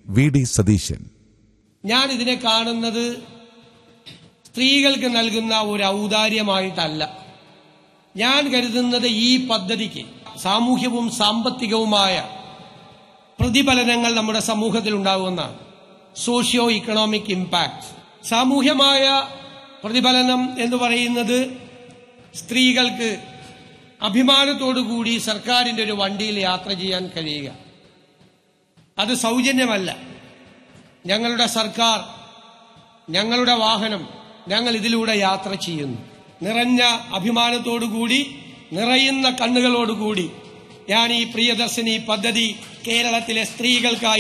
V D Satheesan ഞാൻ ഇതിനെ കാണുന്നത് സ്ത്രീകൾക്ക് നൽകുന്ന ഒരു ഔദാര്യമായിട്ടല്ല ഞാൻ കരുതുന്നത് ഈ പദ്ധതിക്ക് സാമൂഹ്യവും സാമ്പത്തികവുമായ പ്രതിഫലനങ്ങൾ നമ്മുടെ സമൂഹത്തിൽ ഉണ്ടാകുമെന്നാണ് സോഷ്യോ ഇക്കണോമിക് ഇമ്പാക്ട് സാമൂഹ്യമായ പ്രതിഫലനം എന്ന് പറയുന്നത് സ്ത്രീകൾക്ക് അഭിമാനത്തോടുകൂടി സർക്കാരിന്റെ ഒരു വണ്ടിയിൽ യാത്ര ചെയ്യാൻ കഴിയുക അത് സൗജന്യമല്ല ഞങ്ങളുടെ സർക്കാർ ഞങ്ങളുടെ വാഹനം ഞങ്ങൾ ഇതിലൂടെ യാത്ര ചെയ്യുന്നു നിറഞ്ഞ അഭിമാനത്തോടുകൂടി നിറയുന്ന കണ്ണുകളോടുകൂടി ഞാൻ ഈ പ്രിയദർശിനി പദ്ധതി കേരളത്തിലെ സ്ത്രീകൾക്കായി